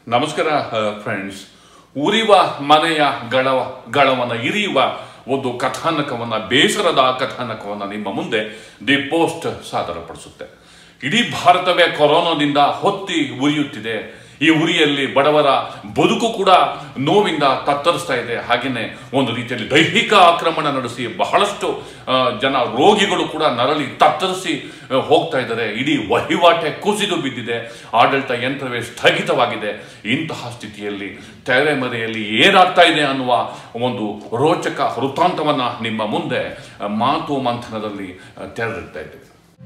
ನಮಸ್ಕಾರ ಫ್ರೆಂಡ್ಸ್ ಉರಿವ ಮನೆಯ ಗಳವ ಗಳವನ ಇರಿಯುವ ಒಂದು ಕಥಾನಕವನ್ನ ಬೇಸರದ ಕಥಾನಕವನ್ನ ನಿಮ್ಮ ಮುಂದೆ ದಿ ಪೋಸ್ಟ್ ಸಾದರಪಡಿಸುತ್ತೆ ಇಡೀ ಭಾರತವೇ ಕೊರೋನಾದಿಂದ ಹೊತ್ತಿ ಉರಿಯುತ್ತಿದೆ ಈ ಉರಿಯಲ್ಲಿ ಬಡವರ ಬದುಕು ಕೂಡ ನೋವಿಂದ ತತ್ತರಿಸ್ತಾ ಇದೆ ಹಾಗೆಯೇ ಒಂದು ರೀತಿಯಲ್ಲಿ ದೈಹಿಕ ಆಕ್ರಮಣ ನಡೆಸಿ ಬಹಳಷ್ಟು ಆ, ಜನ ರೋಗಿಗಳು ಕೂಡ ನರಳಿ ತತ್ತರಿಸಿ ಆ, ಹೋಗ್ತಾ ಇದ್ದಾರೆ ಇಡೀ ವಹಿವಾಟೆ ಕುಸಿದು ಬಿದ್ದಿದೆ ಆಡಳಿತ ಯಂತ್ರವೇ ಸ್ಥಗಿತವಾಗಿದೆ ಇಂತಹ ಸ್ಥಿತಿಯಲ್ಲಿ ತೆರೆಮರೆಯಲ್ಲಿ ಏನಾಗ್ತಾ ಇದೆ ಅನ್ನುವ ಒಂದು ರೋಚಕ ವೃತ್ತಾಂತವನ್ನ ನಿಮ್ಮ ಮುಂದೆ ಆ, ಮಾತು ಮಂಥನದಲ್ಲಿ ಆ, ತೆರೆದಿಡ್ತಾ ಇದ್ದೇವೆ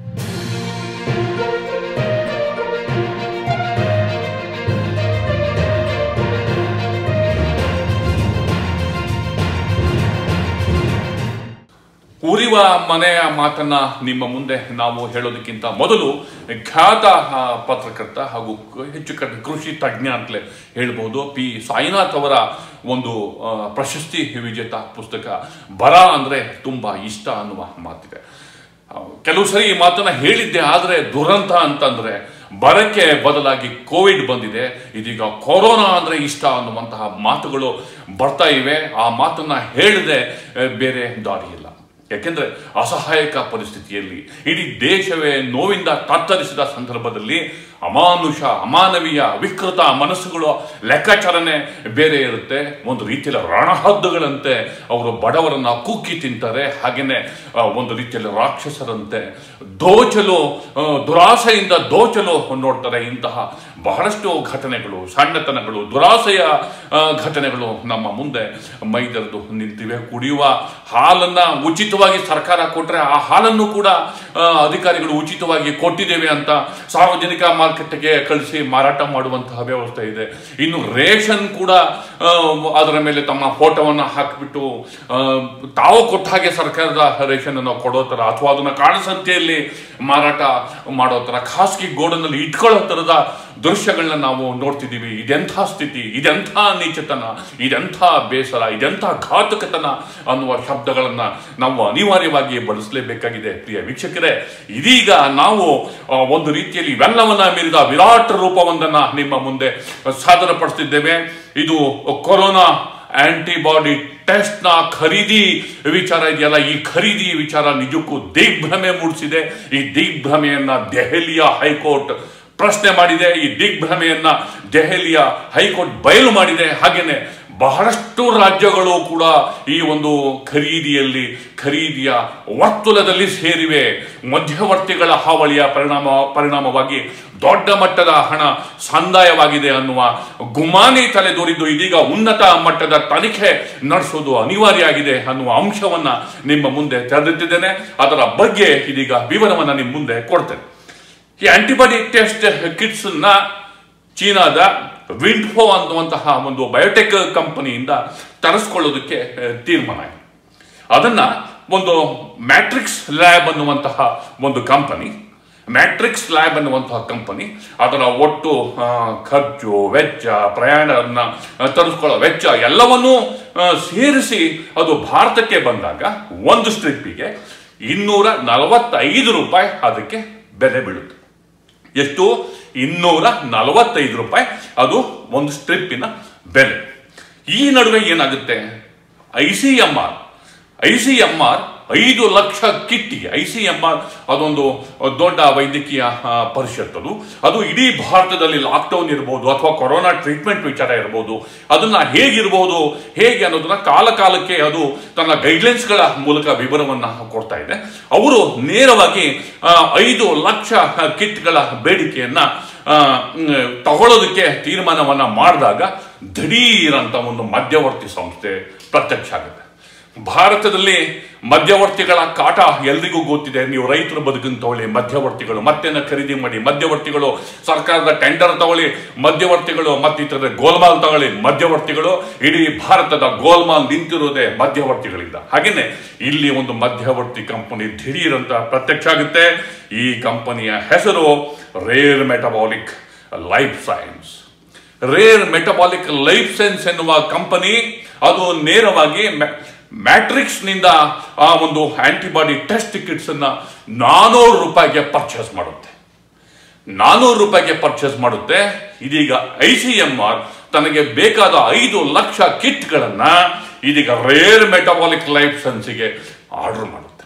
ಉರಿವ ಮನೆಯ ಮಾತನ್ನ ನಿಮ್ಮ ಮುಂದೆ ನಾವು ಹೇಳೋದಕ್ಕಿಂತ ಮೊದಲು ಖ್ಯಾತ ಆ, ಪತ್ರಕರ್ತ ಹಾಗೂ ಕ- ಹೆಚ್ಚು ಕಡಿಮೆ ಕೃಷಿ ತಜ್ಞ ಅಂತಲೇ ಹೇಳ್ಬೋದು ಪಿ ಸಾಯಿನಾಥ್ ಅವರ ಒಂದು ಆ, ಪ್ರಶಸ್ತಿ ವಿಜೇತ ಪುಸ್ತಕ ಬರ ಅಂದ್ರೆ ತುಂಬಾ ಇಷ್ಟ ಅನ್ನುವ ಮಾತಿದೆ ಆ, ಕೆಲವು ಸರಿ ಈ ಮಾತನ್ನ ಹೇಳಿದ್ದೆ ಆದರೆ ದುರಂತ ಅಂತಂದ್ರೆ ಬರಕ್ಕೆ ಬದಲಾಗಿ ಕೋವಿಡ್ ಬಂದಿದೆ ಇದೀಗ ಕೊರೋನಾ ಅಂದ್ರೆ ಇಷ್ಟ ಅನ್ನುವಂತಹ ಮಾತುಗಳು ಬರ್ತಾ ಇವೆ ಆ ಮಾತನ್ನ ಹೇಳದೆ ಆ, ಬೇರೆ ದಾರಿ ಇಲ್ಲ ಯಾಕೆಂದ್ರೆ ಅಸಹಾಯಕ ಪರಿಸ್ಥಿತಿಯಲ್ಲಿ ಇಡೀ ದೇಶವೇ ನೋವಿಂದ ತತ್ತರಿಸಿದ ಸಂದರ್ಭದಲ್ಲಿ ಅಮಾನುಷ ಅಮಾನವೀಯ ವಿಕೃತ ಮನಸ್ಸುಗಳು ಲೆಕ್ಕಾಚಾರನೆ ಬೇರೆ ಇರುತ್ತೆ ಒಂದು ರೀತಿಯಲ್ಲಿ ರಣಹದ್ದುಗಳಂತೆ ಅವರು ಬಡವರನ್ನ ಕುಕ್ಕಿ ತಿಂತಾರೆ ಹಾಗೇನೆ ಆ, ಒಂದು ರೀತಿಯಲ್ಲಿ ರಾಕ್ಷಸರಂತೆ ದೋಚಲು ಆ, ದುರಾಸೆಯಿಂದ ದೋಚಲು ನೋಡ್ತಾರೆ ಇಂತಹ ಬಹಳಷ್ಟು ಘಟನೆಗಳು ಸಣ್ಣತನಗಳು ದುರಾಸೆಯ ಆ, ಘಟನೆಗಳು ನಮ್ಮ ಮುಂದೆ ಮೈದೆರೆದು ನಿಂತಿವೆ ಕುಡಿಯುವ ಹಾಲನ್ನ ಉಚಿತವಾಗಿ ಸರ್ಕಾರ ಕೊಟ್ರೆ ಆ ಹಾಲನ್ನು ಕೂಡ ಆ, ಅಧಿಕಾರಿಗಳು ಉಚಿತವಾಗಿ ಕೊಟ್ಟಿದ್ದೇವೆ ಅಂತ ಸಾರ್ವಜನಿಕ ಮಾರ್ಕೆಟ್ಗೆ ಕಳಿಸಿ ಮಾರಾಟ ಮಾಡುವಂತಹ ವ್ಯವಸ್ಥೆ ಇದೆ ಇನ್ನು ರೇಷನ್ ಕೂಡ ಆ, ಅದರ ಮೇಲೆ ತಮ್ಮ ಫೋಟೋವನ್ನ ಹಾಕಿಬಿಟ್ಟು ಆ, ತಾವು ಕೊಟ್ಟ ಹಾಗೆ ಸರ್ಕಾರದ ರೇಷನ್ ಅನ್ನು ಕೊಡೋ ತರ ಅಥವಾ ಅದನ್ನ ಕಾಳಸಂತೆಯಲ್ಲಿ ಮಾರಾಟ ಮಾಡೋ ತರ ಖಾಸಗಿ ಗೋಡನಲ್ಲಿ ಇಟ್ಕೊಳ್ಳೋ ತರದ ದೃಶ್ಯಗಳನ್ನ ನಾವು ನೋಡ್ತಿದ್ದೀವಿ ಇದೆಂಥ ಸ್ಥಿತಿ ಇದೆಂಥ ನೀಚತನ ಇದೆಂಥ ಬೇಸರ ಇದೆಂಥ ಘಾತಕತನ ಅನ್ನುವ ಶಬ್ದಗಳನ್ನ ನಾವು ಅನಿವಾರ್ಯವಾಗಿ ಬಳಸಲೇಬೇಕಾಗಿದೆ ಪ್ರಿಯ ವೀಕ್ಷಕರೇ ಇದೀಗ ನಾವು ಆ, ಒಂದು ರೀತಿಯಲ್ಲಿ ಇವೆಲ್ಲವನ್ನ ಮೀರಿದ ವಿರಾಟ್ ರೂಪವೊಂದನ್ನ ನಿಮ್ಮ ಮುಂದೆ ಸಾದರಪಡಿಸ್ತಿದ್ದೇವೆ ಇದು ಕೊರೋನಾ ಆಂಟಿಬಾಡಿ ಟೆಸ್ಟ್ ನ ಖರೀದಿ ವಿಚಾರ ಇದೆಯಲ್ಲ ಈ ಖರೀದಿ ವಿಚಾರ ನಿಜಕ್ಕೂ ದಿಗ್ಭ್ರಮೆ ಮೂಡಿಸಿದೆ ಈ ದಿಗ್ಭ್ರಮೆಯನ್ನ ದೆಹಲಿಯ ಹೈಕೋರ್ಟ್ ಪ್ರಶ್ನೆ ಮಾಡಿದೆ ಈ ದಿಗ್ಭ್ರಮೆಯನ್ನ ದೆಹಲಿಯ ಹೈಕೋರ್ಟ್ ಬಯಲು ಮಾಡಿದೆ ಹಾಗೇನೆ ಬಹಳಷ್ಟು ರಾಜ್ಯಗಳು ಕೂಡ ಈ ಒಂದು ಖರೀದಿಯಲ್ಲಿ ಖರೀದಿಯ ವರ್ತುಲದಲ್ಲಿ ಸೇರಿವೆ ಮಧ್ಯವರ್ತಿಗಳ ಹಾವಳಿಯ ಪರಿಣಾಮ ಪರಿಣಾಮವಾಗಿ ದೊಡ್ಡ ಮಟ್ಟದ ಹಣ ಸಂದಾಯವಾಗಿದೆ ಅನ್ನುವ ಗುಮಾನಿ ತಲೆದೋರಿದ್ದು ಇದೀಗ ಉನ್ನತ ಮಟ್ಟದ ತನಿಖೆ ನಡೆಸೋದು ಅನಿವಾರ್ಯ ಆಗಿದೆ ಅನ್ನುವ ಅಂಶವನ್ನ ನಿಮ್ಮ ಮುಂದೆ ತೆರೆದಿಟ್ಟಿದ್ದೇನೆ ಅದರ ಬಗ್ಗೆ ಇದೀಗ ವಿವರವನ್ನ ನಿಮ್ಮ ಮುಂದೆ ಕೊಡ್ತೇನೆ ಈ ಆಂಟಿಬಾಡಿ ಟೆಸ್ಟ್ ಕಿಟ್ಸ್ ನ ಚೀನಾದ ವಿಂಡ್ಫೋ ಅನ್ನುವಂತಹ ಒಂದು ಬಯೋಟೆಕ್ ಕಂಪನಿಯಿಂದ ತರಿಸ್ಕೊಳ್ಳೋದಕ್ಕೆ ಆ, ತೀರ್ಮಾನ ಆಯಿತು ಅದನ್ನ ಒಂದು ಮ್ಯಾಟ್ರಿಕ್ಸ್ ಲ್ಯಾಬ್ ಅನ್ನುವಂತಹ ಒಂದು ಕಂಪನಿ ಮ್ಯಾಟ್ರಿಕ್ಸ್ ಲ್ಯಾಬ್ ಅನ್ನುವಂತಹ ಕಂಪನಿ ಅದರ ಒಟ್ಟು ಆ, ಖರ್ಚು ವೆಚ್ಚ ಪ್ರಯಾಣವನ್ನ ಆ, ತರಿಸ್ಕೊಳ್ಳೋ ವೆಚ್ಚ ಎಲ್ಲವನ್ನೂ ಆ, ಸೇರಿಸಿ ಅದು ಭಾರತಕ್ಕೆ ಬಂದಾಗ ಒಂದು ಸ್ಟ್ರಿಪ್ಪಿಗೆ ಇನ್ನೂರ ನಲವತ್ತೈದು ರೂಪಾಯಿ ಅದಕ್ಕೆ ಬೆಲೆ ಬೀಳುತ್ತೆ ಎಷ್ಟು ಇನ್ನೂರ ನಲವತ್ತೈದು ರೂಪಾಯಿ ಅದು ಒಂದು ಸ್ಟ್ರಿಪ್ಪಿನ ಬೆಲೆ ಈ ನಡುವೆ ಏನಾಗುತ್ತೆ I C M R I C M R ಐದು ಲಕ್ಷ ಕಿಟ್ಟಿಗೆ ಐ ಸಿ ಎಂ ಆರ್ ಅದೊಂದು ದೊಡ್ಡ ವೈದ್ಯಕೀಯ ಆ, ಪರಿಷತ್ ಅದು ಅದು ಇಡೀ ಭಾರತದಲ್ಲಿ ಲಾಕ್ಡೌನ್ ಇರ್ಬೋದು ಅಥವಾ ಕೊರೋನಾ ಟ್ರೀಟ್ಮೆಂಟ್ ವಿಚಾರ ಇರ್ಬೋದು ಅದನ್ನ ಹೇಗಿರ್ಬೋದು ಹೇಗೆ ಅನ್ನೋದನ್ನ ಕಾಲ ಕಾಲಕ್ಕೆ ಅದು ತನ್ನ ಗೈಡ್ಲೈನ್ಸ್ಗಳ ಮೂಲಕ ವಿವರವನ್ನ ಕೊಡ್ತಾ ಇದೆ ಅವರು ನೇರವಾಗಿ ಆ, ಐದು ಲಕ್ಷ ಕಿಟ್ಗಳ ಬೇಡಿಕೆಯನ್ನ ಆ, ಮ್, ತಗೊಳ್ಳೋದಕ್ಕೆ ತೀರ್ಮಾನವನ್ನ ಮಾಡಿದಾಗ ದಿಢೀರ್ ಅಂತ ಒಂದು ಮಧ್ಯವರ್ತಿ ಸಂಸ್ಥೆ ಪ್ರತ್ಯಕ್ಷ ಆಗುತ್ತೆ ಭಾರತದಲ್ಲಿ ಮಧ್ಯವರ್ತಿಗಳ ಕಾಟ ಎಲ್ರಿಗೂ ಗೊತ್ತಿದೆ ನೀವು ರೈತರ ಬದುಕನ್ನು ತಗೊಳ್ಳಿ ಮಧ್ಯವರ್ತಿಗಳು ಮತ್ತೇನ ಖರೀದಿ ಮಾಡಿ ಮಧ್ಯವರ್ತಿಗಳು ಸರ್ಕಾರದ ಟೆಂಡರ್ ತಗೊಳ್ಳಿ ಮಧ್ಯವರ್ತಿಗಳು ಮತ್ತಿತರ ಗೋಲ್ಮಾಲ್ ತಗೊಳ್ಳಿ ಮಧ್ಯವರ್ತಿಗಳು ಇಡೀ ಭಾರತದ ಗೋಲ್ಮಾಲ್ ನಿಂತಿರೋದೇ ಮಧ್ಯವರ್ತಿಗಳಿಂದ ಹಾಗೇನೆ ಇಲ್ಲಿ ಒಂದು ಮಧ್ಯವರ್ತಿ ಕಂಪನಿ ದಿಢೀರ್ ಅಂತ ಪ್ರತ್ಯಕ್ಷ ಆಗುತ್ತೆ ಈ ಕಂಪನಿಯ ಹೆಸರು rare metabolic life science rare metabolic life science ಎನ್ನುವ ಕಂಪನಿ ಅದು ನೇರವಾಗಿ ಮ್ಯಾಟ್ರಿಕ್ಸ್ ನಿಂದ ಆ ಒಂದು ಆಂಟಿಬಾಡಿ ಟೆಸ್ಟ್ ಕಿಟ್ಸ್ ಅನ್ನ ನಾನೂರು ರೂಪಾಯಿಗೆ ಪರ್ಚೇಸ್ ಮಾಡುತ್ತೆ ನಾನೂರು ರೂಪಾಯಿಗೆ ಪರ್ಚೇಸ್ ಮಾಡುತ್ತೆ ಇದೀಗ ಐ ಸಿ ಎಂ ಆರ್ ತನಗೆ ಬೇಕಾದ ಐದು ಲಕ್ಷ ಕಿಟ್ಗಳನ್ನ ಇದೀಗ ರೇರ್ ಮೆಟಬಾಲಿಕ್ ಲೈಫ್ ಸೆನ್ಸಿಗೆ ಆರ್ಡರ್ ಮಾಡುತ್ತೆ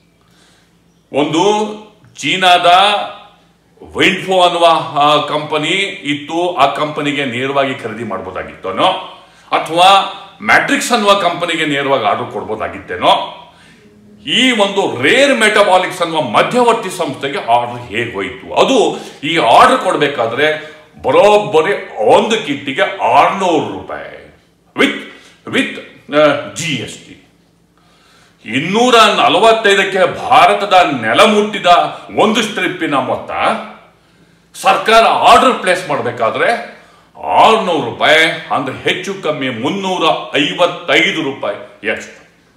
ಒಂದು ಚೀನಾದ ವೈನ್ಫೋ ಅನ್ನುವ ಕಂಪನಿ ಇತ್ತು ಆ ಕಂಪನಿಗೆ ನೇರವಾಗಿ ಖರೀದಿ ಮಾಡ್ಬೋದಾಗಿತ್ತೇನೋ ಅಥವಾ ಮ್ಯಾಟ್ರಿಕ್ಸ್ ಅನ್ನುವ ಕಂಪನಿಗೆ ನೇರವಾಗಿ ಆರ್ಡರ್ ಕೊಡ್ಬೋದಾಗಿತ್ತೇನೋ ಈ ಒಂದು ರೇರ್ ಮೆಟಬಾಲಿಕ್ಸ್ ಅನ್ನುವ ಮಧ್ಯವರ್ತಿ ಸಂಸ್ಥೆಗೆ ಆರ್ಡರ್ ಹೇಗೆ ಹೋಯಿತು ಅದು ಈ ಆರ್ಡರ್ ಕೊಡಬೇಕಾದ್ರೆ ಬರೋಬ್ಬರಿ ಒಂದು ಕಿಟ್ಟಿಗೆ ಆರ್ನೂರು ರೂಪಾಯಿ with with G S T ಇನ್ನೂರ ನಲವತ್ತೈದಕ್ಕೆ ಭಾರತದ ನೆಲ ಮುಟ್ಟಿದ ಒಂದು ಸ್ಟ್ರಿಪ್ಪಿನ ಮೊತ್ತ ಸರ್ಕಾರ ಆರ್ಡರ್ ಪ್ಲೇಸ್ ಮಾಡಬೇಕಾದ್ರೆ ಆರ್ನೂರು ರೂಪಾಯಿ ಅಂದ್ರೆ ಹೆಚ್ಚು ಕಮ್ಮಿ ಮುನ್ನೂರ ಐವತ್ತೈದು ರೂಪಾಯಿ ಎಕ್ಸ್ಟ್ರಾ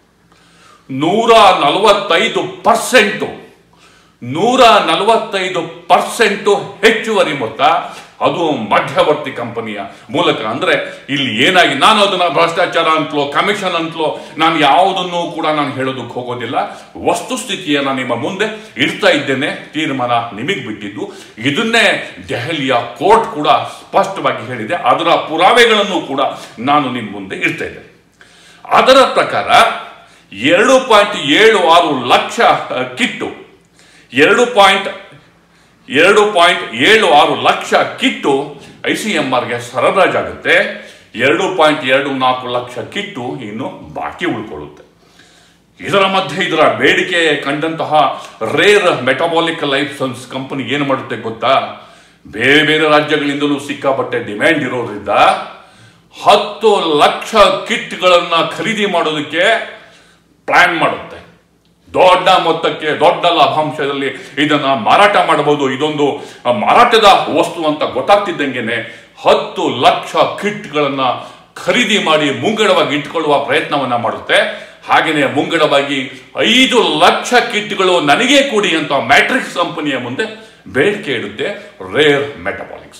ನೂರ ನಲವತ್ತೈದು ಪರ್ಸೆಂಟು ನೂರ ನಲವತ್ತೈದು ಪರ್ಸೆಂಟು ಹೆಚ್ಚುವರಿ ಮೊತ್ತ ಅದು ಮಧ್ಯವರ್ತಿ ಕಂಪನಿಯ ಮೂಲಕ ಅಂದ್ರೆ ಇಲ್ಲಿ ಏನಾಗಿ ನಾನು ಅದನ್ನ ಭ್ರಷ್ಟಾಚಾರ ಅಂತಲೋ ಕಮಿಷನ್ ಅಂತಲೋ ನಾನು ಯಾವುದನ್ನು ಕೂಡ ನಾನು ಹೇಳೋದಕ್ಕೆ ಹೋಗೋದಿಲ್ಲ ವಸ್ತುಸ್ಥಿತಿಯನ್ನ ನಿಮ್ಮ ಮುಂದೆ ಇಡ್ತಾ ಇದ್ದೇನೆ ತೀರ್ಮಾನ ನಿಮಗೆ ಬಿಟ್ಟಿದ್ದು ಇದನ್ನೇ ದೆಹಲಿಯ ಕೋರ್ಟ್ ಕೂಡ ಸ್ಪಷ್ಟವಾಗಿ ಹೇಳಿದೆ ಅದರ ಪುರಾವೆಗಳನ್ನು ಕೂಡ ನಾನು ನಿಮ್ಮ ಮುಂದೆ ಇಡ್ತಾ ಇದ್ದೇನೆ ಅದರ ಪ್ರಕಾರ ಎರಡು ಪಾಯಿಂಟ್ ಏಳು ಆರು ಲಕ್ಷ ಅ, ಕಿಟ್ಟು ಎರಡು ಪಾಯಿಂಟ್ ಎರಡು ಪಾಯಿಂಟ್ ಏಳು ಆರು lakh kit I C M ಆರ್ಗೆ ಸರಬರಾಜಾಗುತ್ತೆ ಎರಡು ಪಾಯಿಂಟ್ ಎರಡು ನಾಲ್ಕು ಲಕ್ಷ ಕಿಟ್ಟು ಇನ್ನು ಬಾಕಿ ಉಳ್ಕೊಳ್ಳುತ್ತೆ ಇದರ ಮಧ್ಯೆ ಇದರ ಬೇಡಿಕೆ ಕಂಡಂತಹ rare metabolic life sciences company ಏನು ಮಾಡುತ್ತೆ ಗೊತ್ತಾ ಬೇರೆ ಬೇರೆ ರಾಜ್ಯಗಳಿಂದಲೂ ಸಿಕ್ಕಾಪಟ್ಟೆ ಡಿಮ್ಯಾಂಡ್ ಇರೋದ್ರಿಂದ ಹತ್ತು ಲಕ್ಷ ಕಿಟ್ಗಳನ್ನ ಖರೀದಿ ಮಾಡೋದಕ್ಕೆ ಪ್ಲಾನ್ ಮಾಡುತ್ತೆ ದೊಡ್ಡ ಮೊತ್ತಕ್ಕೆ ದೊಡ್ಡ ಲಾಭಾಂಶದಲ್ಲಿ ಇದನ್ನ ಮಾರಾಟ ಮಾಡಬಹುದು ಇದೊಂದು ಆ, ಮಾರಾಟದ ವಸ್ತು ಅಂತ ಗೊತ್ತಾಗ್ತಿದ್ದಂಗೆನೆ ಹತ್ತು ಲಕ್ಷ ಕಿಟ್ಗಳನ್ನ ಖರೀದಿ ಮಾಡಿ ಮುಂಗಡವಾಗಿ ಇಟ್ಕೊಳ್ಳುವ ಪ್ರಯತ್ನವನ್ನ ಮಾಡುತ್ತೆ ಹಾಗೆಯೇ ಮುಂಗಡವಾಗಿ ಐದು ಲಕ್ಷ ಕಿಟ್ಗಳು ನನಗೆ ಕೊಡಿ ಅಂತ ಮ್ಯಾಟ್ರಿಕ್ಸ್ ಕಂಪನಿಯ ಮುಂದೆ ಬೇಡಿಕೆ ಇಡುತ್ತೆ ರೇರ್ ಮೆಟಬಾಲಿಕ್ಸ್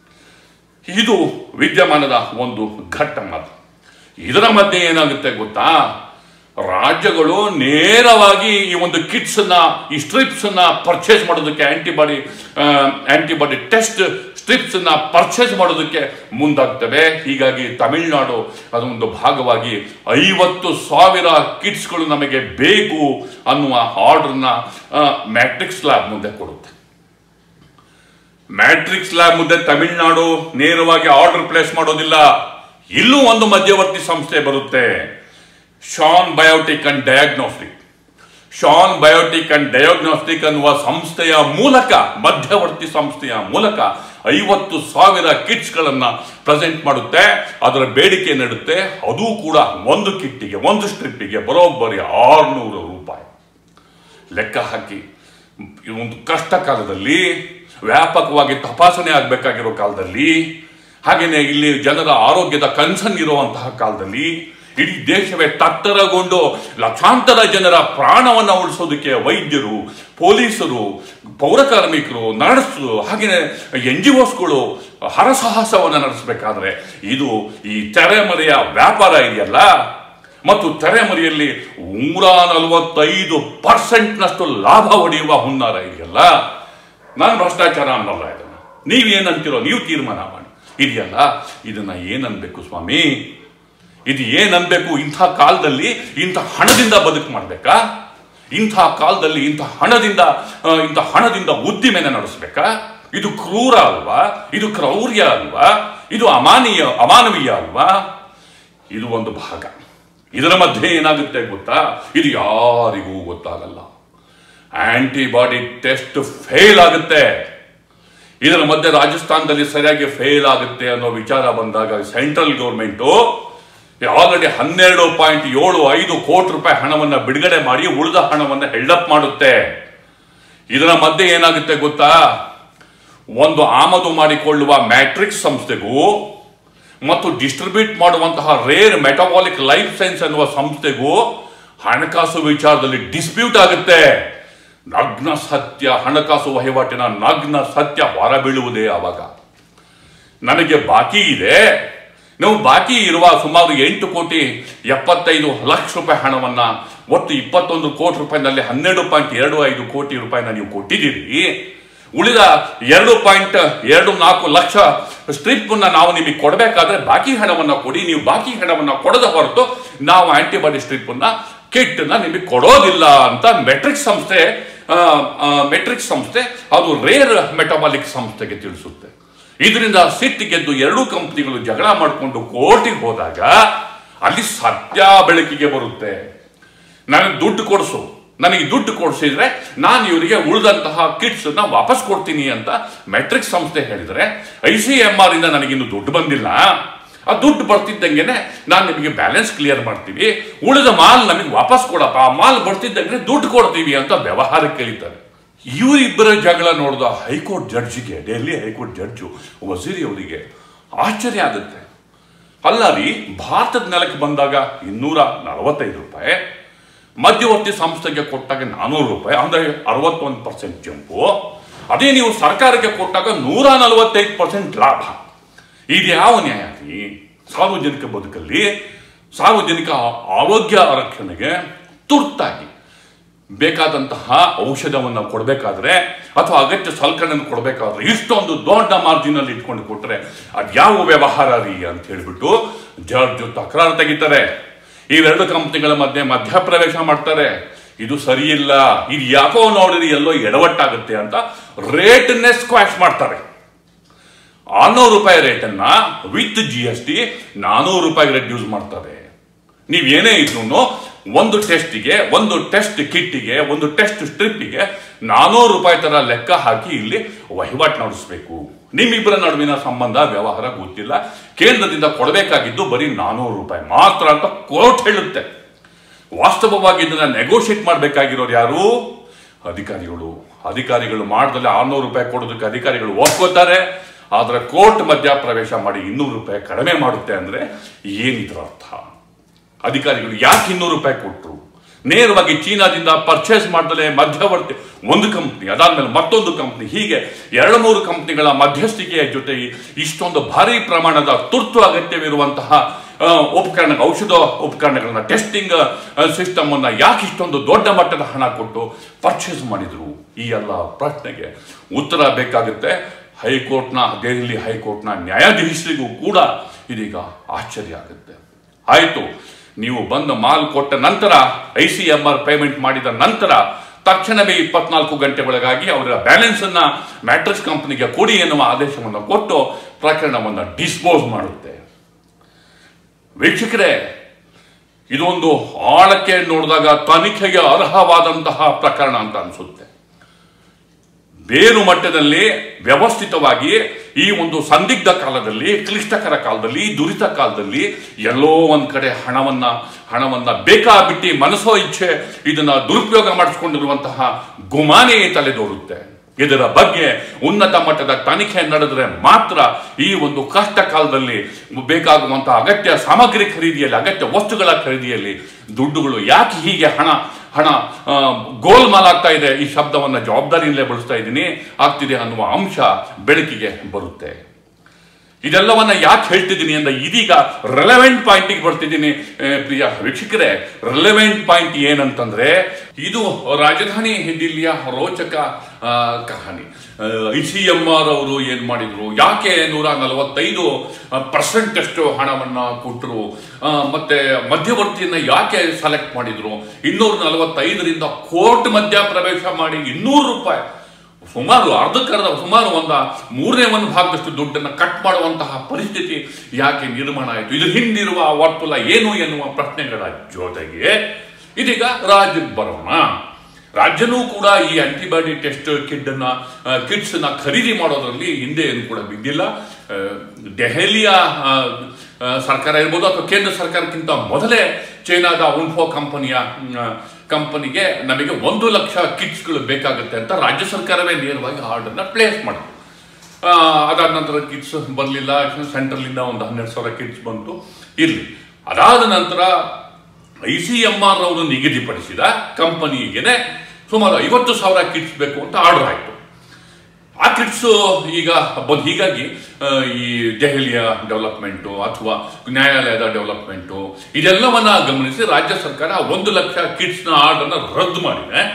ಇದು ವಿದ್ಯಮಾನದ ಒಂದು ಘಟ್ಟ ಮಾತು ಇದರ ಮಧ್ಯೆ ಏನಾಗುತ್ತೆ ಗೊತ್ತಾ ರಾಜ್ಯಗಳು ನೇರವಾಗಿ ಈ ಒಂದು ಕಿಟ್ಸ್ ಅನ್ನ ಈ ಸ್ಟ್ರಿಪ್ಸ್ ಅನ್ನ ಪರ್ಚೇಸ್ ಮಾಡೋದಕ್ಕೆ ಆಂಟಿಬಾಡಿ ಆಂಟಿಬಾಡಿ ಟೆಸ್ಟ್ ಸ್ಟ್ರಿಪ್ಸ್ ಅನ್ನ ಪರ್ಚೇಸ್ ಮಾಡೋದಕ್ಕೆ ಮುಂದಾಗ್ತವೆ ಹೀಗಾಗಿ ತಮಿಳುನಾಡು ಅದೊಂದು ಭಾಗವಾಗಿ ಐವತ್ತು ಸಾವಿರ ಕಿಟ್ಸ್ಗಳು ನಮಗೆ ಬೇಕು ಅನ್ನುವ ಆರ್ಡರ್ನ ಮ್ಯಾಟ್ರಿಕ್ಸ್ ಲ್ಯಾಬ್ ಮುಂದೆ ಕೊಡುತ್ತೆ ಮ್ಯಾಟ್ರಿಕ್ಸ್ ಲ್ಯಾಬ್ ಮುಂದೆ ತಮಿಳುನಾಡು ನೇರವಾಗಿ ಆರ್ಡರ್ ಪ್ಲೇಸ್ ಮಾಡೋದಿಲ್ಲ ಇಲ್ಲೂ ಒಂದು ಮಧ್ಯವರ್ತಿ ಸಂಸ್ಥೆ ಬರುತ್ತೆ Shan biotech and diagnostic Shan biotech and diagnostic ಅನ್ನುವ ಸಂಸ್ಥೆಯ ಮೂಲಕ ಮಧ್ಯವರ್ತಿ ಸಂಸ್ಥೆಯ ಮೂಲಕ ಐವತ್ತು ಸಾವಿರ ಕಿಟ್ಸ್ಗಳನ್ನ ಪ್ರೆಸೆಂಟ್ ಮಾಡುತ್ತೆ ಅದರ ಬೇಡಿಕೆ ನೀಡುತ್ತೆ ಅದು ಕೂಡ ಒಂದು ಕಿಟ್ಟಿಗೆ ಒಂದು ಸ್ಟ್ರಿಪ್ಪಿಗೆ ಬರೋಬ್ಬರಿ ಆರ್ನೂರು ರೂಪಾಯಿ ಲೆಕ್ಕ ಹಾಕಿ ಈ ಒಂದು ಕಷ್ಟ ಕಾಲದಲ್ಲಿ ವ್ಯಾಪಕವಾಗಿ ತಪಾಸಣೆ ಆಗಬೇಕಾಗಿರೋ ಕಾಲದಲ್ಲಿ ಹಾಗೆಯೇ ಇಲ್ಲಿ ಜನರ ಆರೋಗ್ಯದ ಕನ್ಸರ್ನ್ ಇರುವಂತಹ ಕಾಲದಲ್ಲಿ ಇಡೀ ದೇಶವೇ ತತ್ತರಗೊಂಡು ಲಕ್ಷಾಂತರ ಜನರ ಪ್ರಾಣವನ್ನ ಉಳಿಸೋದಕ್ಕೆ ವೈದ್ಯರು ಪೊಲೀಸರು ಪೌರಕಾರ್ಮಿಕರು ನರ್ಸು ಹಾಗೆಯೇ ಎನ್ ಜಿ ಒಸ್ಗಳು ಹರಸಾಹಸವನ್ನು ನಡೆಸಬೇಕಾದ್ರೆ ಇದು ಈ ತೆರೆಮರೆಯ ವ್ಯಾಪಾರ ಇದೆಯಲ್ಲ ಮತ್ತು ತೆರೆಮರೆಯಲ್ಲಿ ನೂರ ನಲವತ್ತೈದು ಪರ್ಸೆಂಟ್ನಷ್ಟು ಲಾಭ ಹೊಡೆಯುವ ಹುನ್ನಾರ ಇದೆಯಲ್ಲ ನಾನು ಭ್ರಷ್ಟಾಚಾರ ಅನ್ನಲ್ಲ ಇದನ್ನ ನೀವೇನಂತೀರೋ ನೀವು ತೀರ್ಮಾನ ಮಾಡಿ ಇದೆಯಲ್ಲ ಇದನ್ನ ಏನನ್ಬೇಕು ಸ್ವಾಮಿ ಇದು ಏನನ್ಬೇಕು ಇಂಥ ಕಾಲದಲ್ಲಿ ಇಂಥ ಹಣದಿಂದ ಬದುಕು ಮಾಡ್ಬೇಕಾ ಇಂಥ ಕಾಲದಲ್ಲಿ ಇಂಥ ಹಣದಿಂದ ಆ, ಇಂಥ ಹಣದಿಂದ ಉದ್ದಿಮೆನ ನಡೆಸ್ಬೇಕಾ ಇದು ಕ್ರೂರ ಅಲ್ವಾ ಇದು ಕ್ರೌರ್ಯ ಅಲ್ವಾ ಇದು ಅಮಾನೀಯ ಅಮಾನವೀಯ ಅಲ್ವಾ ಇದು ಒಂದು ಭಾಗ ಇದರ ಮಧ್ಯೆ ಏನಾಗುತ್ತೆ ಗೊತ್ತಾ ಇದು ಯಾರಿಗೂ ಗೊತ್ತಾಗಲ್ಲ ಆಂಟಿಬಾಡಿ ಟೆಸ್ಟ್ ಫೇಲ್ ಆಗುತ್ತೆ ಇದರ ಮಧ್ಯೆ ರಾಜಸ್ಥಾನದಲ್ಲಿ ಸರಿಯಾಗಿ ಫೇಲ್ ಆಗುತ್ತೆ ಅನ್ನೋ ವಿಚಾರ ಬಂದಾಗ ಸೆಂಟ್ರಲ್ ಗೌರ್ಮೆಂಟು ಆಲ್ರೆಡಿ ಹನ್ನೆರಡು ಪಾಯಿಂಟ್ ಏಳು ಐದು ಕೋಟಿ ರೂಪಾಯಿ ಹಣವನ್ನ ಬಿಡುಗಡೆ ಮಾಡಿ ಉಳಿದ ಹಣವನ್ನ ಹೆಲ್ಡಪ್ ಮಾಡುತ್ತೆ ಇದರ ಮಧ್ಯೆ ಏನಾಗುತ್ತೆ ಗೊತ್ತಾ ಒಂದು ಆಮದು ಮಾಡಿಕೊಳ್ಳುವ ಮ್ಯಾಟ್ರಿಕ್ಸ್ ಸಂಸ್ಥೆಗೂ ಮತ್ತು ಡಿಸ್ಟ್ರಿಬ್ಯೂಟ್ ಮಾಡುವಂತಹ ರೇರ್ ಮೆಟಬಾಲಿಕ್ ಲೈಫ್ ಸೈನ್ಸ್ ಅನ್ನುವ ಸಂಸ್ಥೆಗೂ ಹಣಕಾಸು ವಿಚಾರದಲ್ಲಿ ಡಿಸ್ಪ್ಯೂಟ್ ಆಗುತ್ತೆ ನಗ್ನ ಸತ್ಯ ಹಣಕಾಸು ವಹಿವಾಟಿನ ನಗ್ನ ಸತ್ಯ ಹೊರಬೀಳುವುದೇ ಆವಾಗ ನನಗೆ ಬಾಕಿ ಇದೆ ನಾವು ಬಾಕಿ ಇರುವ ಸುಮಾರು ಎಂಟು ಕೋಟಿ ಎಪ್ಪತ್ತೈದು ಲಕ್ಷ ರೂಪಾಯಿ ಹಣವನ್ನ ಒಟ್ಟು ಇಪ್ಪತ್ತೊಂದು ಕೋಟಿ ರೂಪಾಯಿನಲ್ಲಿ ಹನ್ನೆರಡು ಪಾಯಿಂಟ್ ಎರಡು ಐದು ಕೋಟಿ ರೂಪಾಯಿನ ನೀವು ಕೊಟ್ಟಿದ್ದೀರಿ ಉಳಿದ ಎರಡು ಪಾಯಿಂಟ್ ಎರಡು ನಾಲ್ಕು ಲಕ್ಷ ಸ್ಟ್ರಿಪ್ ನಾವು ನಿಮಗೆ ಕೊಡಬೇಕಾದ್ರೆ ಬಾಕಿ ಹಣವನ್ನ ಕೊಡಿ ನೀವು ಬಾಕಿ ಹಣವನ್ನ ಕೊಡದ ಹೊರತು ನಾವು ಆಂಟಿಬಾಡಿ ಸ್ಟ್ರಿಪ್ ಅನ್ನ ಕಿಟ್ ನ ನಿಮಗೆ ಕೊಡೋದಿಲ್ಲ ಅಂತ ಮೆಟ್ರಿಕ್ ಸಂಸ್ಥೆ ಮೆಟ್ರಿಕ್ ಸಂಸ್ಥೆ ಅದು ರೇರ್ ಮೆಟಬಾಲಿಕ್ ಸಂಸ್ಥೆಗೆ ತಿಳಿಸುತ್ತೆ ಇದರಿಂದ ಸಿಟ್ಟಿಗೆದ್ದು ಎರಡೂ ಕಂಪನಿಗಳು ಜಗಳ ಮಾಡಿಕೊಂಡು ಕೋರ್ಟಿಗೆ ಹೋದಾಗ ಅಲ್ಲಿ ಸತ್ಯ ಬೆಳಕಿಗೆ ಬರುತ್ತೆ ನನಗೆ ದುಡ್ಡು ಕೊಡಿಸು ನನಗೆ ದುಡ್ಡು ಕೊಡಿಸಿದ್ರೆ ನಾನು ಇವರಿಗೆ ಉಳಿದಂತಹ ಕಿಟ್ಸ್ ನ ವಾಪಸ್ ಕೊಡ್ತೀನಿ ಅಂತ ಮೆಟ್ರಿಕ್ ಸಂಸ್ಥೆ ಹೇಳಿದರೆ ಐ ಸಿ ಎಂ ಆರ್ ಇಂದ ನನಗಿನ್ನು ದುಡ್ಡು ಬಂದಿಲ್ಲ ಆ ದುಡ್ಡು ಬರ್ತಿದ್ದಂಗೆನೆ ನಾನು ನಿಮಗೆ ಬ್ಯಾಲೆನ್ಸ್ ಕ್ಲಿಯರ್ ಮಾಡ್ತೀವಿ ಉಳಿದ ಮಾಲ್ ನಮಗೆ ವಾಪಸ್ ಕೊಡಪ್ಪ ಆ ಮಾಲ್ ಬರ್ತಿದ್ದಂಗೆ ದುಡ್ಡು ಕೊಡ್ತೀವಿ ಅಂತ ವ್ಯವಹಾರ ಕೇಳಿದ್ದಾರೆ ಇವರಿಬ್ಬರ ಜಗಳ ನೋಡಿದ ಹೈಕೋರ್ಟ್ ಜಡ್ಜಿಗೆ ಡೆಲ್ಲಿ ಹೈಕೋರ್ಟ್ ಜಡ್ಜು ವಜೀರಿ ಅವರಿಗೆ ಆಶ್ಚರ್ಯ ಆಗುತ್ತೆ ಅಲ್ಲ ರೀ ಭಾರತದ ನೆಲಕ್ಕೆ ಬಂದಾಗ ಇನ್ನೂರ ನಲವತ್ತೈದು ರೂಪಾಯಿ ಮಧ್ಯವರ್ತಿ ಸಂಸ್ಥೆಗೆ ಕೊಟ್ಟಾಗ ನಾನೂರು ರೂಪಾಯಿ ಅಂದ್ರೆ ಅರವತ್ತೊಂದು ಪರ್ಸೆಂಟ್ ಜಂಪು ಅದೇ ನೀವು ಸರ್ಕಾರಕ್ಕೆ ಕೊಟ್ಟಾಗ ನೂರ ನಲವತ್ತೈದು ಪರ್ಸೆಂಟ್ ಲಾಭ ಇದು ಯಾವ ನ್ಯಾಯ ರೀ ಸಾರ್ವಜನಿಕ ಬದುಕಲ್ಲಿ ಸಾರ್ವಜನಿಕ ಆರೋಗ್ಯ ರಕ್ಷಣೆಗೆ ತುರ್ತಾಗಿ ಬೇಕಾದಂತಹ ಔಷಧವನ್ನು ಕೊಡಬೇಕಾದ್ರೆ ಅಥವಾ ಅಗತ್ಯ ಸಲಕರಣೆಯನ್ನು ಕೊಡಬೇಕಾದ್ರೆ ಇಷ್ಟೊಂದು ದೊಡ್ಡ ಮಾರ್ಜಿನ್ ಅಲ್ಲಿ ಇಟ್ಕೊಂಡು ಕೊಟ್ರೆ ಅದ್ಯಾವ ವ್ಯವಹಾರ ರೀ ಅಂತ ಹೇಳ್ಬಿಟ್ಟು ಜಡ್ಜ್ ತಕರಾರು ತೆಗಿತಾರೆ ಇವೆರಡು ಕಂಪನಿಗಳ ಮಧ್ಯೆ ಮಧ್ಯಪ್ರವೇಶ ಮಾಡ್ತಾರೆ ಇದು ಸರಿ ಇಲ್ಲ ಇದು ಯಾಕೋ ನೋಡಿರಿ ಎಲ್ಲೋ ಎಡವಟ್ಟಾಗುತ್ತೆ ಅಂತ ರೇಟ್ನೇ ಸ್ಕ್ವಾಶ್ ಮಾಡ್ತಾರೆ ಆರ್ನೂರು ರೂಪಾಯಿ ರೇಟನ್ನ ವಿತ್ ಜಿ ಎಸ್ ಟಿ ನಾನೂರು ರೂಪಾಯಿ ರೆಡ್ಯೂಸ್ ಮಾಡ್ತಾರೆ ನೀವೇನೇ ಇದ್ರು ಒಂದು ಟೆಸ್ಟಿಗೆ ಒಂದು ಟೆಸ್ಟ್ ಕಿಟ್ಟಿಗೆ ಒಂದು ಟೆಸ್ಟ್ ಸ್ಟ್ರಿಪ್ಪಿಗೆ ನಾನೂರು ರೂಪಾಯಿ ತರ ಲೆಕ್ಕ ಹಾಕಿ ಇಲ್ಲಿ ವಹಿವಾಟು ನಡೆಸಬೇಕು ನಿಮ್ಮಿಬ್ಬರ ನಡುವಿನ ಸಂಬಂಧ ವ್ಯವಹಾರ ಗೊತ್ತಿಲ್ಲ ಕೇಂದ್ರದಿಂದ ಕೊಡಬೇಕಾಗಿದ್ದು ಬರೀ ನಾನೂರು ರೂಪಾಯಿ ಮಾತ್ರ ಅಂತ ಕೋರ್ಟ್ ಹೇಳುತ್ತೆ ವಾಸ್ತವವಾಗಿ ಇದನ್ನ ನೆಗೋಷಿಯೇಟ್ ಮಾಡಬೇಕಾಗಿರೋರು ಯಾರು ಅಧಿಕಾರಿಗಳು ಅಧಿಕಾರಿಗಳು ಮಾಡ್ದಲ್ಲಿ ಆರ್ನೂರು ರೂಪಾಯಿ ಕೊಡೋದಕ್ಕೆ ಅಧಿಕಾರಿಗಳು ಒಪ್ಕೋತಾರೆ ಆದ್ರೆ ಕೋರ್ಟ್ ಮಧ್ಯ ಪ್ರವೇಶ ಮಾಡಿ ಇನ್ನೂರು ರೂಪಾಯಿ ಕಡಿಮೆ ಮಾಡುತ್ತೆ ಅಂದ್ರೆ ಏನಿದ್ರ ಅರ್ಥ ಅಧಿಕಾರಿಗಳು ಯಾಕೆ ಇನ್ನೂರು ರೂಪಾಯಿ ಕೊಟ್ಟರು ನೇರವಾಗಿ ಚೀನಾದಿಂದ ಪರ್ಚೇಸ್ ಮಾಡ್ದಲೇ ಮಧ್ಯವರ್ತಿ ಒಂದು ಕಂಪ್ನಿ ಅದಾದ್ಮೇಲೆ ಮತ್ತೊಂದು ಕಂಪ್ನಿ ಹೀಗೆ ಎರಡು ಮೂರು ಕಂಪ್ನಿಗಳ ಮಧ್ಯಸ್ಥಿಕೆಯ ಜೊತೆ ಇಷ್ಟೊಂದು ಭಾರಿ ಪ್ರಮಾಣದ ತುರ್ತು ಅಗತ್ಯವಿರುವಂತಹ ಆ, ಉಪಕರಣ ಔಷಧ ಉಪಕರಣಗಳನ್ನ ಟೆಸ್ಟಿಂಗ್ ಸಿಸ್ಟಮ್ ಅನ್ನ ಯಾಕೆ ಇಷ್ಟೊಂದು ದೊಡ್ಡ ಮಟ್ಟದ ಹಣ ಕೊಟ್ಟು ಪರ್ಚೇಸ್ ಮಾಡಿದ್ರು ಈ ಎಲ್ಲ ಪ್ರಶ್ನೆಗೆ ಉತ್ತರ ಬೇಕಾಗುತ್ತೆ ಹೈಕೋರ್ಟ್ನ ದೆಹಲಿ ಹೈಕೋರ್ಟ್ನ ನ್ಯಾಯಾಧೀಶರಿಗೂ ಕೂಡ ಇದೀಗ ಆಶ್ಚರ್ಯ ಆಗುತ್ತೆ ಆಯಿತು ನೀವು ಬಂದು ಮಾಲ್ ಕೊಟ್ಟ ನಂತರ I C M R payment ಮಾಡಿದ ನಂತರ ತಕ್ಷಣವೇ ಇಪ್ಪತ್ನಾಲ್ಕು ಗಂಟೆ ಒಳಗಾಗಿ ಅವರ ಬ್ಯಾಲೆನ್ಸ್ ಅನ್ನ ಮ್ಯಾಟ್ರಿಕ್ಸ್ ಕಂಪನಿಗೆ ಕೊಡಿ ಎನ್ನುವ ಆದೇಶವನ್ನು ಕೊಟ್ಟು ಪ್ರಕರಣವನ್ನು ಡಿಸ್ಪೋಸ್ ಮಾಡುತ್ತೆ ವೀಕ್ಷಕರೇ ಇದೊಂದು ಆಳಕ್ಕೆ ನೋಡಿದಾಗ ತನಿಖೆಗೆ ಅರ್ಹವಾದಂತಹ ಪ್ರಕರಣ ಅಂತ ಅನಿಸುತ್ತೆ ಬೇರು ಮಟ್ಟದಲ್ಲಿ ವ್ಯವಸ್ಥಿತವಾಗಿ ಈ ಒಂದು ಸಂದಿಗ್ಧ ಕಾಲದಲ್ಲಿ ಕ್ಲಿಷ್ಟಕರ ಕಾಲದಲ್ಲಿ ದುರಿತ ಕಾಲದಲ್ಲಿ ಎಲ್ಲೋ ಒಂದ್ ಕಡೆ ಹಣವನ್ನ ಹಣವನ್ನ ಬೇಕಾಬಿಟ್ಟಿ ಮನಸ್ಸೋ ಇಚ್ಛೆ ಇದನ್ನ ದುರುಪಯೋಗ ಮಾಡಿಸ್ಕೊಂಡಿರುವಂತಹ ಗುಮಾನೇ ತಲೆದೋರುತ್ತೆ ಇದರ ಬಗ್ಗೆ ಉನ್ನತ ಮಟ್ಟದ ತನಿಖೆ ನಡೆದರೆ ಮಾತ್ರ ಈ ಒಂದು ಕಷ್ಟ ಕಾಲದಲ್ಲಿ ಬೇಕಾಗುವಂತಹ ಅಗತ್ಯ ಸಾಮಗ್ರಿ ಖರೀದಿಯಲ್ಲಿ ಅಗತ್ಯ ವಸ್ತುಗಳ ಖರೀದಿಯಲ್ಲಿ ದುಡ್ಡುಗಳು ಯಾಕೆ ಹೀಗೆ ಹಣ ಹಣ ಆ, ಗೋಲ್ಮಾಲ್ ಆಗ್ತಾ ಇದೆ ಈ ಶಬ್ದವನ್ನ ಜವಾಬ್ದಾರಿಯಿಂದಲೇ ಬಳಸ್ತಾ ಇದ್ದೀನಿ ಆಗ್ತಿದೆ ಅನ್ನುವ ಅಂಶ ಬೆಳಕಿಗೆ ಬರುತ್ತೆ ಇದೆಲ್ಲವನ್ನ ಯಾಕೆ ಹೇಳ್ತಿದ್ದೀನಿ ಅಂದ್ರೆ ಇದೀಗ ರೆಲೆವೆಂಟ್ ಪಾಯಿಂಟಿಗೆ ಬರ್ತಿದ್ದೀನಿ ಆ, ಪ್ರಿಯ ವೀಕ್ಷಕರೇ ರೆಲೆವೆಂಟ್ ಪಾಯಿಂಟ್ ಏನಂತಂದ್ರೆ ಇದು ರಾಜಧಾನಿ ದಿಲ್ಲಿಯ ರೋಚಕ ಆ, ಕಹಾನಿ ಐ ಸಿ ಎಂ ಆರ್ ಅವರು ಏನ್ ಮಾಡಿದ್ರು ಯಾಕೆ ನೂರ ನಲವತ್ತೈದು ಪರ್ಸೆಂಟ್ ಅಷ್ಟು ಹಣವನ್ನ ಕೊಟ್ಟರು ಮತ್ತೆ ಮಧ್ಯವರ್ತಿಯನ್ನ ಯಾಕೆ ಸೆಲೆಕ್ಟ್ ಮಾಡಿದ್ರು ಇನ್ನೂರ ನಲವತ್ತೈದರಿಂದ ಕೋರ್ಟ್ ಮಧ್ಯ ಪ್ರವೇಶ ಮಾಡಿ ಇನ್ನೂರು ರೂಪಾಯಿ ಸುಮಾರು ಅರ್ಧಕ್ಕರ್ಧ ಸುಮಾರು ಒಂದ ಮೂರನೇ ಒಂದು ಭಾಗದಷ್ಟು ದುಡ್ಡನ್ನು ಕಟ್ ಮಾಡುವಂತಹ ಪರಿಸ್ಥಿತಿ ಯಾಕೆ ನಿರ್ಮಾಣ ಆಯಿತು ಇದ್ರ ಹಿಂದಿರುವ ವರ್ಪುಲ ಏನು ಎನ್ನುವ ಪ್ರಶ್ನೆಗಳ ಜೊತೆಗೆ ಇದೀಗ ರಾಜ್ಯಕ್ಕೆ ಬರೋಣ ರಾಜ್ಯನೂ ಕೂಡ ಈ ಆಂಟಿಬಾಡಿ ಟೆಸ್ಟ್ ಕಿಡ್ ಅನ್ನ ಕಿಟ್ಸ್ ನ ಖರೀದಿ ಮಾಡೋದ್ರಲ್ಲಿ ಹಿಂದೆ ಏನು ಕೂಡ ಬಿದ್ದಿಲ್ಲ ಆ, ದೆಹಲಿಯ ಆ, ಆ, ಸರ್ಕಾರ ಇರ್ಬೋದು ಅಥವಾ ಕೇಂದ್ರ ಸರ್ಕಾರಕ್ಕಿಂತ ಮೊದಲೇ ಚೈನಾದ ಉನ್ಫೋ ಕಂಪನಿಯ ಕಂಪನಿಗೆ ನಮಗೆ ಒಂದು ಲಕ್ಷ ಕಿಟ್ಸ್ಗಳು ಬೇಕಾಗುತ್ತೆ ಅಂತ ರಾಜ್ಯ ಸರ್ಕಾರವೇ ನೇರವಾಗಿ ಆರ್ಡರ್ನ ಪ್ಲೇಸ್ ಮಾಡಿತು ಆ, ಅದಾದ ನಂತರ ಕಿಟ್ಸ್ ಬರಲಿಲ್ಲ ಸೆಂಟ್ರಲಿಂದ ಒಂದು ಹನ್ನೆರಡು ಸಾವಿರ ಕಿಟ್ಸ್ ಬಂತು ಇರಲಿ ಅದಾದ ನಂತರ ಐ ಸಿ ಎಂ ಆರ್ ಅವರು ನಿಗದಿಪಡಿಸಿದ ಕಂಪನಿಗೆ ಸುಮಾರು ಐವತ್ತು ಸಾವಿರ ಕಿಟ್ಸ್ ಬೇಕು ಅಂತ ಆರ್ಡರ್ ಆಯಿತು ಆ ಕಿಟ್ಸ್ ಈಗ ಬಂದು ಹೀಗಾಗಿ ಆ, ಈ ದೆಹಲಿಯ ಡೆವಲಪ್ಮೆಂಟು ಅಥವಾ ನ್ಯಾಯಾಲಯದ ಡೆವಲಪ್ಮೆಂಟು ಇದೆಲ್ಲವನ್ನ ಗಮನಿಸಿ ರಾಜ್ಯ ಸರ್ಕಾರ ಒಂದು ಲಕ್ಷ ಕಿಟ್ಸ್ನ ಆರ್ಡರ್ನ ರದ್ದು ಮಾಡಿದೆ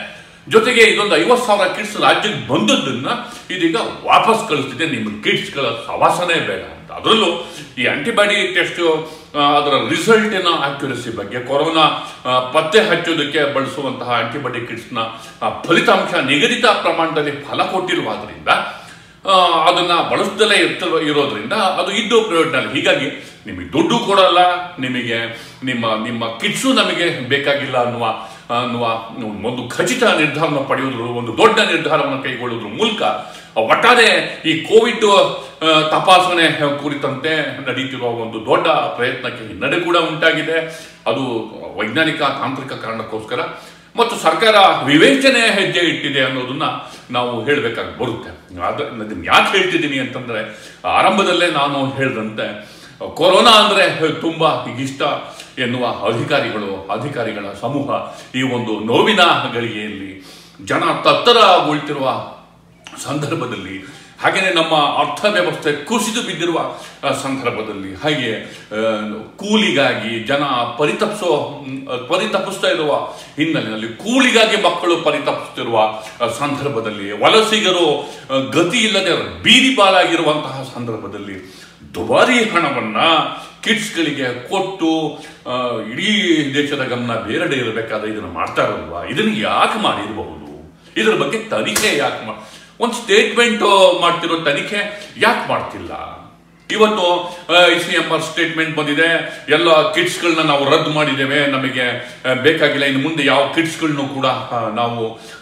ಜೊತೆಗೆ ಇದೊಂದು ಐವತ್ತು ಸಾವಿರ ಕಿಟ್ಸ್ ರಾಜ್ಯಕ್ಕೆ ಬಂದದ್ದನ್ನ ಇದೀಗ ವಾಪಸ್ ಕಳಿಸ್ತಿದೆ ನಿಮ್ಮ ಕಿಟ್ಸ್ಗಳ ಸವಾಸನೆ ಬೇಡ ಅಂತ ಅದರಲ್ಲೂ ಈ ಆಂಟಿಬಾಡಿ ಟೆಸ್ಟ್ ಅದರ ರಿಸಲ್ಟಿನ ಆಕ್ಯುರಸಿ ಬಗ್ಗೆ ಕೊರೋನಾ ಆ, ಪತ್ತೆ ಹಚ್ಚೋದಕ್ಕೆ ಬಳಸುವಂತಹ ಆಂಟಿಬಾಡಿ ಕಿಟ್ಸ್ನ ಆ, ಫಲಿತಾಂಶ ನಿಗದಿತ ಪ್ರಮಾಣದಲ್ಲಿ ಫಲ ಕೊಟ್ಟಿರುವುದರಿಂದ ಆ, ಅದನ್ನ ಬಳಸದಲ್ಲೇ ಇರ್ತ ಇರೋದ್ರಿಂದ ಅದು ಇದ್ದು ಪ್ರಯೋಜನ ಇಲ್ಲ ಹೀಗಾಗಿ ನಿಮಗೆ ದುಡ್ಡು ಕೊಡಲ್ಲ ನಿಮಗೆ ನಿಮ್ಮ ನಿಮ್ಮ ಕಿಟ್ಸು ನಮಗೆ ಬೇಕಾಗಿಲ್ಲ ಅನ್ನುವ ಅನ್ನುವ ಒಂದು ಖಚಿತ ನಿರ್ಧಾರವನ್ನು ಪಡೆಯುವುದ್ರ ಒಂದು ದೊಡ್ಡ ನಿರ್ಧಾರವನ್ನು ಕೈಗೊಳ್ಳುವುದ್ರ ಮೂಲಕ ಒಟ್ಟಾರೆ ಈ ಕೋವಿಡ್ ಆ, ತಪಾಸಣೆ ಕುರಿತಂತೆ ನಡೀತಿರುವ ಒಂದು ದೊಡ್ಡ ಪ್ರಯತ್ನಕ್ಕೆ ಹಿನ್ನಡೆ ಕೂಡ ಉಂಟಾಗಿದೆ ಅದು ವೈಜ್ಞಾನಿಕ ತಾಂತ್ರಿಕ ಕಾರಣಕ್ಕೋಸ್ಕರ ಮತ್ತು ಸರ್ಕಾರ ವಿವೇಚನೆ ಹೆಜ್ಜೆ ಇಟ್ಟಿದೆ ಅನ್ನೋದನ್ನ ನಾವು ಹೇಳಬೇಕಾಗಿ ಬರುತ್ತೆ ಅದನ್ನ ಯಾಕೆ ಹೇಳ್ತಿದ್ದೀನಿ ಅಂತಂದ್ರೆ ಆರಂಭದಲ್ಲೇ ನಾನು ಹೇಳಿದಂತೆ ಕೊರೋನಾ ಅಂದ್ರೆ ತುಂಬಾ ಇಷ್ಟ ಎನ್ನುವ ಅಧಿಕಾರಿಗಳು ಅಧಿಕಾರಿಗಳ ಸಮೂಹ ಈ ಒಂದು ನೋವಿನ ಗಳಿಗೆಯಲ್ಲಿ ಜನ ತತ್ತರಗೊಳ್ತಿರುವ ಸಂದರ್ಭದಲ್ಲಿ ಹಾಗೆಯೇ ನಮ್ಮ ಅರ್ಥವ್ಯವಸ್ಥೆ ಕುಸಿದು ಬಿದ್ದಿರುವ ಆ, ಸಂದರ್ಭದಲ್ಲಿ ಹಾಗೆ ಆ, ಕೂಲಿಗಾಗಿ ಜನ ಪರಿತಪಿಸೋ ಮ್, ಪರಿತಪಿಸ್ತಾ ಇರುವ ಹಿನ್ನೆಲೆಯಲ್ಲಿ ಕೂಲಿಗಾಗಿ ಮಕ್ಕಳು ಪರಿತಪಿಸ್ತಿರುವ ಆ, ಸಂದರ್ಭದಲ್ಲಿ ವಲಸಿಗರು ಆ, ಗತಿ ಇಲ್ಲದೆ ಬೀದಿ ಪಾಲಾಗಿರುವಂತಹ ಸಂದರ್ಭದಲ್ಲಿ ದುಬಾರಿ ಹಣವನ್ನ ಕಿಡ್ಸ್ಗಳಿಗೆ ಕೊಟ್ಟು ಆ, ಇಡೀ ದೇಶದ ಗಮನ ಬೇರೆಡೆ ಇರಬೇಕಾದ ಇದನ್ನು ಮಾಡ್ತಾ ಇರಲ್ವಾ ಇದನ್ನು ಯಾಕೆ ಮಾಡಿರಬಹುದು ಇದರ ಬಗ್ಗೆ ತನಿಖೆ ಯಾಕೆ ಮಾ ಒಂದು ಸ್ಟೇಟ್ಮೆಂಟ್ ಮಾಡ್ತಿರೋ ತನಿಖೆ ಯಾಕೆ ಮಾಡ್ತಿಲ್ಲ ಇವತ್ತು I C M R statement ಬಂದಿದೆ ಎಲ್ಲ ಕಿಟ್ಸ್ಗಳನ್ನ ನಾವು ರದ್ದು ಮಾಡಿದ್ದೇವೆ ನಮಗೆ ಆ, ಬೇಕಾಗಿಲ್ಲ ಇನ್ನು ಮುಂದೆ ಯಾವ ಕಿಟ್ಸ್ಗಳನ್ನು ಕೂಡ ಆ, ನಾವು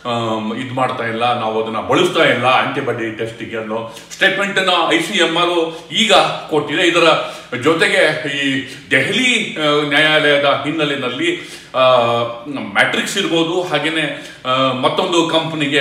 ಇದು ಮಾಡ್ತಾ ಇಲ್ಲ ನಾವು ಅದನ್ನ ಬಳಸ್ತಾ ಇಲ್ಲ ಆಂಟಿಬಾಡಿ ಟೆಸ್ಟಿಗೆ ಅನ್ನೋ ಸ್ಟೇಟ್ಮೆಂಟ್ ಅನ್ನ ಐ ಸಿ ಎಂ ಆರ್ ಈಗ ಕೊಟ್ಟಿದೆ ಇದರ ಜೊತೆಗೆ ಈ ದೆಹಲಿ ಆ, ನ್ಯಾಯಾಲಯದ ಹಿನ್ನೆಲೆಯಲ್ಲಿ ಮ್ಯಾಟ್ರಿಕ್ಸ್ ಇರ್ಬೋದು ಹಾಗೇನೆ ಆ, ಮತ್ತೊಂದು ಕಂಪನಿಗೆ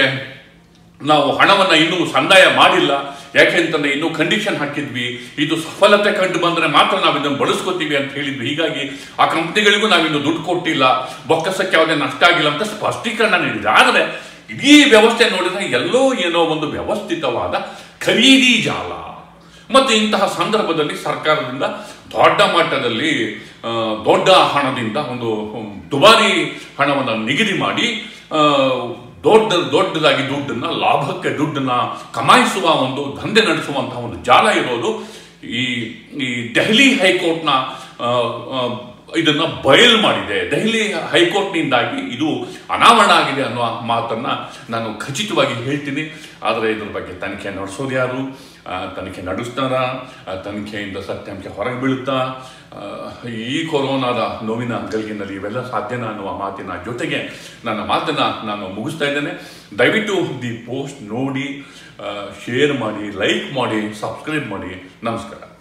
ನಾವು ಹಣವನ್ನ ಇನ್ನೂ ಸಂದಾಯ ಮಾಡಿಲ್ಲ ಯಾಕೆಂತಂದ್ರೆ ಇನ್ನೂ ಕಂಡೀಷನ್ ಹಾಕಿದ್ವಿ ಇದು ಸಫಲತೆ ಕಂಡು ಬಂದ್ರೆ ಮಾತ್ರ ನಾವು ಇದನ್ನು ಬಳಸ್ಕೋತೀವಿ ಅಂತ ಹೇಳಿದ್ವಿ ಹೀಗಾಗಿ ಆ ಕಂಪ್ನಿಗಳಿಗೂ ನಾವಿನ್ನು ದುಡ್ಡು ಕೊಟ್ಟಿಲ್ಲ ಬೊಕ್ಕಸಕ್ಕೆ ಯಾವುದೇ ನಷ್ಟ ಆಗಿಲ್ಲ ಅಂತ ಸ್ಪಷ್ಟೀಕರಣ ನೀಡಿದೆ ಆದರೆ ಇಡೀ ವ್ಯವಸ್ಥೆ ನೋಡಿದ್ರೆ ಎಲ್ಲೋ ಏನೋ ಒಂದು ವ್ಯವಸ್ಥಿತವಾದ ಖರೀದಿ ಜಾಲ ಮತ್ತು ಇಂತಹ ಸಂದರ್ಭದಲ್ಲಿ ಸರ್ಕಾರದಿಂದ ದೊಡ್ಡ ಮಟ್ಟದಲ್ಲಿ ಆ, ದೊಡ್ಡ ಹಣದಿಂದ ಒಂದು ಹ್ಮ್, ದುಬಾರಿ ಹಣವನ್ನು ನಿಗದಿ ಮಾಡಿ ಆ, ದೊಡ್ಡ ದೊಡ್ಡದಾಗಿ ದುಡ್ಡನ್ನ ಲಾಭಕ್ಕೆ ದುಡ್ಡನ್ನ ಕಮಾಯಿಸುವ ಒಂದು ದಂಧೆ ನಡೆಸುವಂತಹ ಒಂದು ಜಾಲ ಇರೋದು ಈ ಈ ದೆಹಲಿ ಹೈಕೋರ್ಟ್ನ ಆ, ಆ, ಇದನ್ನ ಬಯಲು ಮಾಡಿದೆ ದೆಹಲಿ ಹೈಕೋರ್ಟ್ನಿಂದಾಗಿ ಇದು ಅನಾವರಣ ಆಗಿದೆ ಅನ್ನುವ ಮಾತನ್ನ ನಾನು ಖಚಿತವಾಗಿ ಹೇಳ್ತೀನಿ ಆದರೆ ಇದ್ರ ಬಗ್ಗೆ ತನಿಖೆ ನಡೆಸೋದು ಯಾರು ಆ, ತನಿಖೆ ನಡೆಸ್ತಾರ ಆ, ತನಿಖೆಯಿಂದ ಸತ್ಯಾಂಶ ಹೊರಗೆ ಬೀಳುತ್ತಾ ಆ, ಈ ಕೊರೋನಾದ ನೋವಿನ ಗಲ್ಗಿನಲ್ಲಿ ಇವೆಲ್ಲ ಸಾಧ್ಯನಾ ಅನ್ನುವ ಮಾತಿನ ಜೊತೆಗೆ ನನ್ನ ಮಾತನ್ನ ನಾನು ಮುಗಿಸ್ತಾ ಇದ್ದೇನೆ ದಯವಿಟ್ಟು ದಿ ಪೋಸ್ಟ್ ನೋಡಿ ಶೇರ್ ಮಾಡಿ ಲೈಕ್ ಮಾಡಿ ಸಬ್ಸ್ಕ್ರೈಬ್ ಮಾಡಿ ನಮಸ್ಕಾರ